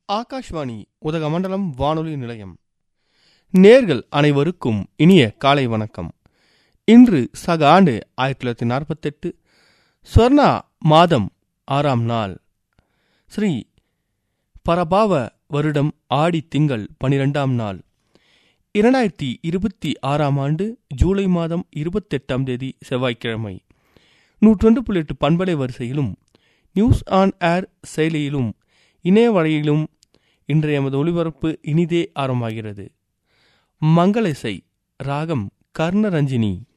ஆகாஷ்வாணி உதகமண்டலம் வானொலி நிலையம் நேர்கள் அனைவருக்கும் இனிய காலை வணக்கம் இன்று சக ஆண்டு ஆயிரத்தி தொள்ளாயிரத்தி நாற்பத்தெட்டு ஸ்வர்ணா மாதம் ஆறாம் நாள் ஸ்ரீ பரபாவ வருடம் ஆடி திங்கள் பனிரெண்டாம் நாள் இரண்டாயிரத்தி இருபத்தி ஆறாம் ஆண்டு ஜூலை மாதம் இருபத்தெட்டாம் தேதி செவ்வாய்க்கிழமை நூற்றொன்று புள்ளி எட்டு பண்பலை வரிசையிலும் நியூஸ் ஆன் ஏர் செயலியிலும் இணைய வழியிலும் இன்றைய எமது ஒளிபரப்பு இனிதே ஆரம்பமாகிறது மங்கள இசை ராகம் கர்ணரஞ்சினி